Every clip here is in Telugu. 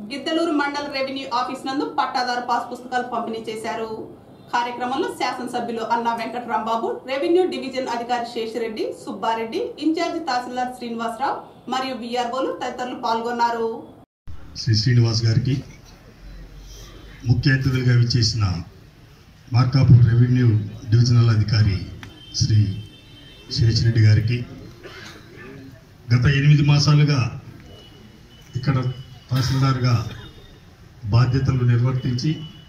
గిద్దలూరు మండల రెవెన్యూ ఆఫీస్ నందు పట్టాదారు పాస్ పుస్తకాలు పంపిణీ చేశారు కార్యక్రమంలో శాసనసభ్యులు అన్నా వెంకటరాంబాబు రెవెన్యూ డివిజన్ అధికారి శేషిరెడ్డి సుబ్బారెడ్డి ఇన్ఛార్జి తహసీల్దార్ శ్రీనివాసరావు మరియు విఆర్ఓలు తదితరులు పాల్గొన్నారు శ్రీ శ్రీనివాస్ గారికి ముఖ్య అతిథులుగా విచ్చేసిన మార్కాపూర్ రెవెన్యూ డివిజనల్ అధికారి శ్రీ శేషిరెడ్డి గారికి గత ఎనిమిది మాసాలుగా ఇక్కడ తహసీల్దార్గా బాధ్యతలు నిర్వర్తించి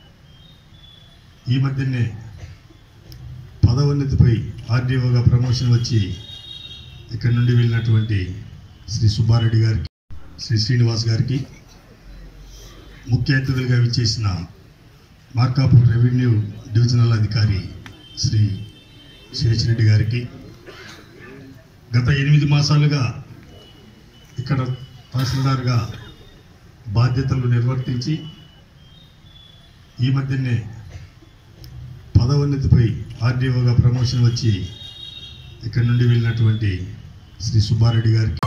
ఈ మధ్యనే పదోన్నతిపై ఆర్డీఓగా ప్రమోషన్ వచ్చి ఇక్కడి నుండి వెళ్ళినటువంటి శ్రీ సుబ్బారెడ్డి గారికి శ్రీ శ్రీనివాస్ గారికి ముఖ్య అతిథులుగా విచ్చేసిన మార్కాపూర్ రెవెన్యూ డివిజనల్ అధికారి శ్రీ శేషిరెడ్డి గారికి గత ఎనిమిది మాసాలుగా ఇక్కడ తహసీల్దార్గా బాధ్యతలు నిర్వర్తించి ఈ మధ్యనే పదోన్నతిపై ఆర్డీఓగా ప్రమోషన్ వచ్చి ఇక్కడి నుండి వెళ్ళినటువంటి శ్రీ సుబ్బారెడ్డి గారికి